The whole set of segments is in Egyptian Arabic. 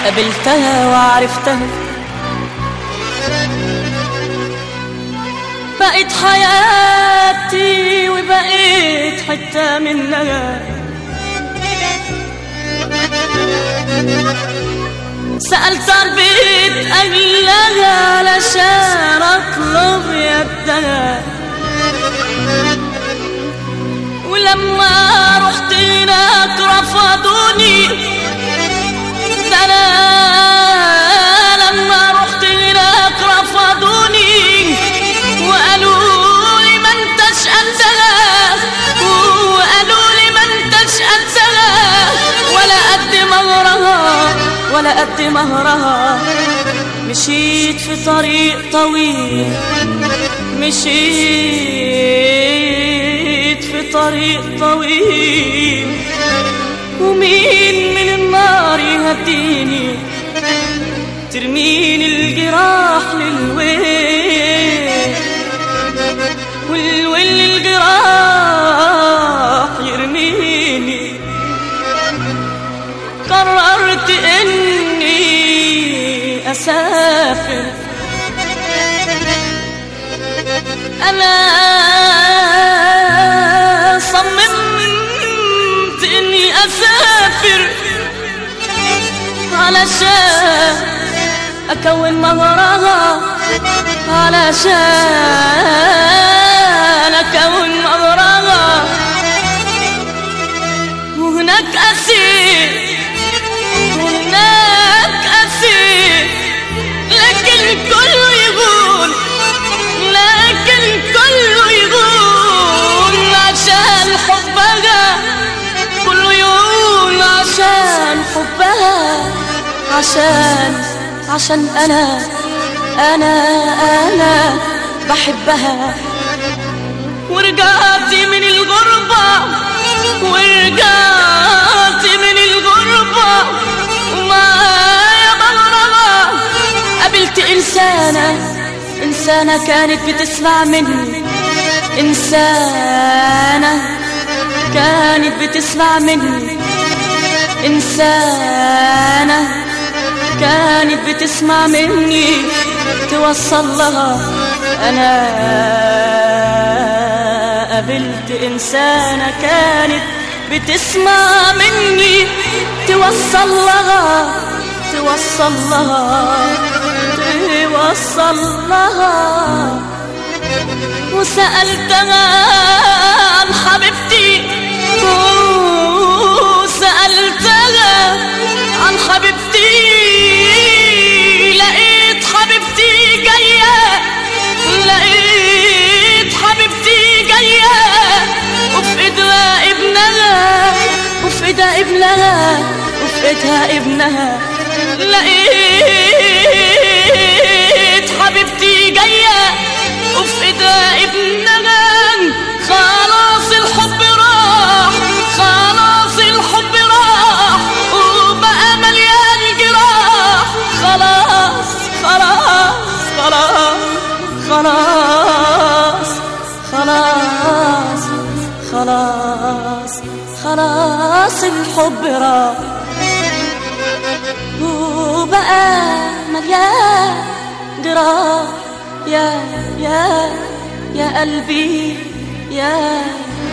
قابلتها وعرفتها بقيت حياتي وبقيت حتة منها سألت البيت أهلها علشان أطلب يدها ولما رحت هناك رفضوني ده أنا لما رحت هناك رفضوني وقالوا لي ما انتش قدها وقالوا لي ما انتش قدها ولا قد مهرها ولا قد مهرها مشيت في طريق طويل مشيت في طريق طويل ومين من النار يهديني ترميني الجراح للويل والويل الجراح يرميني قررت اني اسافر انا صممت اني اسافر علشان اكون مهرها علشان اكون مهرها وهناك اسير هناك اسير لكن كله يقول لكن كله يقول عشان حبها كله يقول عشان حبها عشان عشان انا انا انا بحبها ورجعت من الغربة ورجعت من الغربة ومعايا مغربة قابلت إنسانة إنسانة كانت بتسمع مني إنسانة كانت بتسمع مني إنسانة كانت بتسمع مني توصل لها أنا قابلت إنسانة كانت بتسمع مني توصل لها توصل لها توصل لها وسألتها عن حبيبتي وسألتها عن حبيبتي لقيت حبيبتي جاية لقيت حبيبتي جاية وفي ايدها ابنها وفي ايدها ابنها وفي ايدها ابنها لقيت حبيبتي جاية وفي ايدها ابنها خلاص الحب راح خلاص الحب راح وبقى مليان جراح خلاص خلاص خلاص خلاص خلاص خلاص خلاص الحب راح وبقى مليان جراح يا يا يا قلبي يا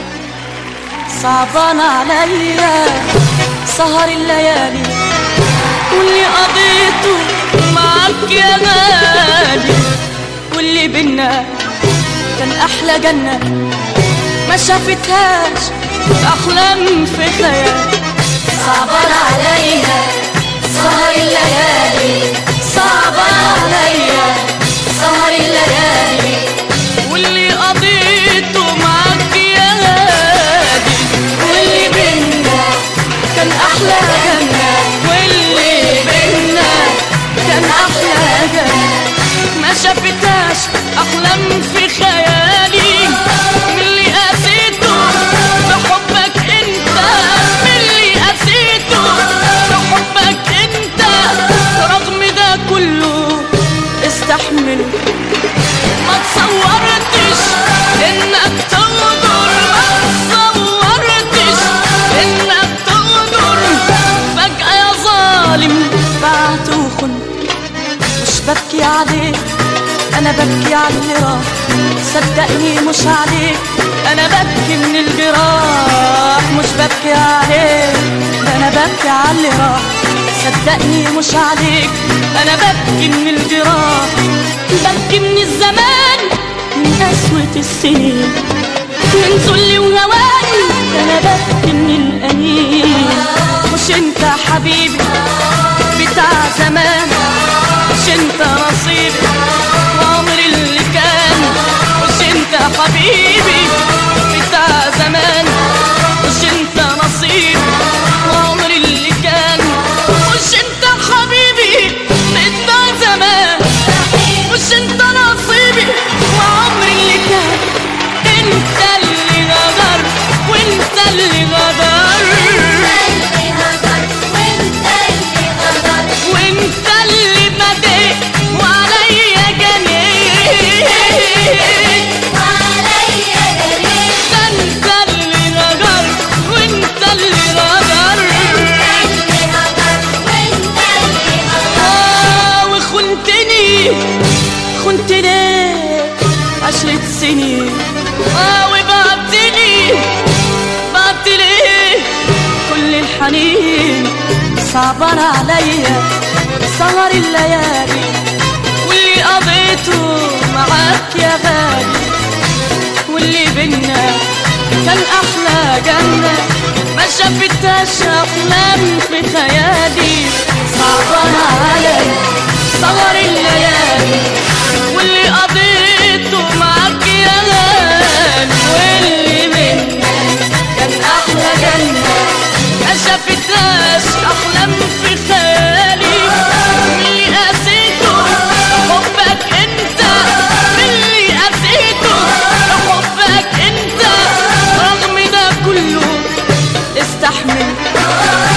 صعبان عليا سهر الليالي واللي قضيته معاك يا غالي واللي بينا كان احلى جنة ما شافتهاش احلام في خيال صعبان عليا سهر الليالي صعبان عليا سهر الليالي واللي قضيته معاك يا غالي واللي بينا كان احلى جنة واللي بينا كان احلى جنة ما شافتهاش احلام في خيالي من اللي قاسيته بحبك انت من اللي قاسيته بحبك انت رغم ده كله استحمل ما تصورتش انك تغدر ما تصورتش انك تغدر فجأة يا ظالم بعد على اللي راح صدقني مش عليك انا ببكي من الجراح مش ببكي عليك ده انا ببكي على اللي راح صدقني مش عليك انا ببكي من الجراح ببكي من الزمان من قسوة السنين من ذلي وهواني ده انا ببكي من الانين مش انت حبيبي بتاع زمان مش انت نصيبي وعمري اللي كان مش انت حبيبي بتاع زمان مش انت نصيبي وعمري اللي كان مش انت حبيبي بتاع زمان مش انت نصيبي وعمري اللي كان انت اللي غدر وانت اللي غدر اللي هدر وانت اللي غدر وانت اللي بديت وعليا جنيت وعليا جميل ده انت اللي غدر وانت اللي غدر اللي هدر وانت اللي غدر آه وخنتني خنت ليه عشرة سنين اه وبعتني بعت ليه كل الحنين صعبان عليا سهر الليالي واللي قضيته معاك يا غالي واللي بينا كان احلى جنة ما شافتهاش احلام في خيالي صعبان علي سهر الليالي واللي قضيته معاك يا غالي واللي بينا كان احلى جنة ما شافتهاش احلام في خيالي واللي قاسيته حبك انت اللي قاسيته حبك انت رغم ده كله استحمل